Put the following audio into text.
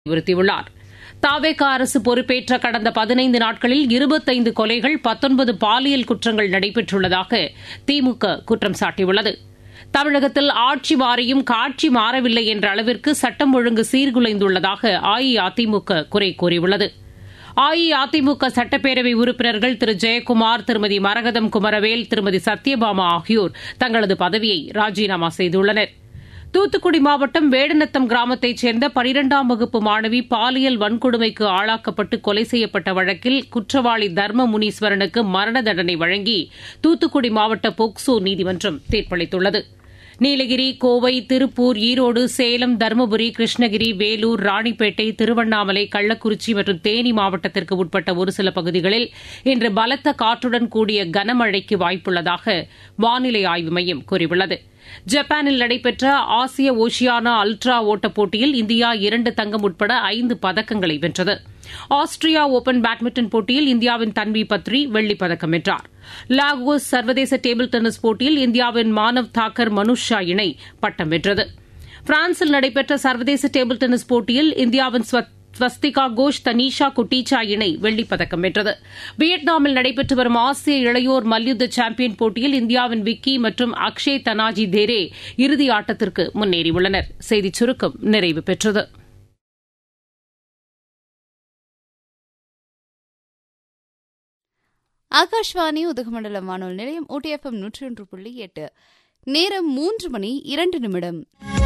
வலியுறுத்தியுள்ளார் தாவேகா அரசு பொறுப்பேற்ற கடந்த பதினைந்து நாட்களில் இருபத்தைந்து கொலைகள் பத்தொன்பது பாலியல் குற்றங்கள் நடைபெற்றுள்ளதாக திமுக குற்றம் சாட்டியுள்ளது தமிழகத்தில் ஆட்சி மாறியும் காட்சி மாறவில்லை என்ற அளவிற்கு சட்டம் ஒழுங்கு சீர்குலைந்துள்ளதாக அஇஅதிமுக குறை கூறியுள்ளது அஇஅதிமுக சட்டப்பேரவை உறுப்பினர்கள் திரு ஜெயக்குமார் திருமதி மரகதம் குமரவேல் திருமதி சத்யபாமா ஆகியோர் தங்களது பதவியை ராஜினாமா செய்துள்ளனர் தூத்துக்குடி மாவட்டம் வேடநத்தம் கிராமத்தைச் சேர்ந்த பனிரெண்டாம் வகுப்பு மாணவி பாலியல் வன்கொடுமைக்கு ஆளாக்கப்பட்டு கொலை செய்யப்பட்ட வழக்கில் குற்றவாளி தர்ம முனீஸ்வரனுக்கு மரண தண்டனை வழங்கி தூத்துக்குடி மாவட்ட போக்சோ நீதிமன்றம் தீர்ப்பளித்துள்ளது நீலகிரி கோவை திருப்பூர் ஈரோடு சேலம் தருமபுரி கிருஷ்ணகிரி வேலூர் ராணிப்பேட்டை திருவண்ணாமலை கள்ளக்குறிச்சி மற்றும் தேனி மாவட்டத்திற்கு உட்பட்ட ஒரு சில பகுதிகளில் இன்று பலத்த காற்றுடன் கூடிய கனமழைக்கு வாய்ப்புள்ளதாக வானிலை ஆய்வு மையம் கூறியுள்ளது ஜப்பானில் நடைபெற்ற ஆசிய ஓஷியானா அல்ட்ரா ஓட்டப் போட்டியில் இந்தியா இரண்டு தங்கம் உட்பட ஐந்து பதக்கங்களை வென்றது ஆஸ்திரியா ஒபன் பேட்மிண்டன் போட்டியில் இந்தியாவின் தன்வி பத்ரி வெள்ளிப் பதக்கம் வென்றார் லாகோஸ் சர்வதேச டேபிள் டென்னிஸ் போட்டியில் இந்தியாவின் மானவ் தாக்கர் மனுஷ் ஷா இணை பட்டம் வென்றது பிரான்சில் நடைபெற்ற சர்வதேச டேபிள் டென்னிஸ் போட்டியில் இந்தியாவின் ஸ்வஸ்திகா கோஷ் தனீஷா குட்டீச்சா இணை வெள்ளிப் பதக்கம் வென்றது வியட்நாமில் நடைபெற்று வரும் ஆசிய இளையோர் மல்யுத்த சாம்பியன் போட்டியில் இந்தியாவின் விக்கி மற்றும் அக்ஷய் தனாஜி தேரே இறுதி ஆட்டத்திற்கு முன்னேறியுள்ளனர் செய்திச் சுருக்கம் நிறைவு பெற்றது ஆகாஷ்வாணி உதகமண்டலம் வானொலி நிலையம் ஓடிஎஃப்எம் நூற்றி ஒன்று புள்ளி எட்டு நேரம் மூன்று மணி இரண்டு நிமிடம்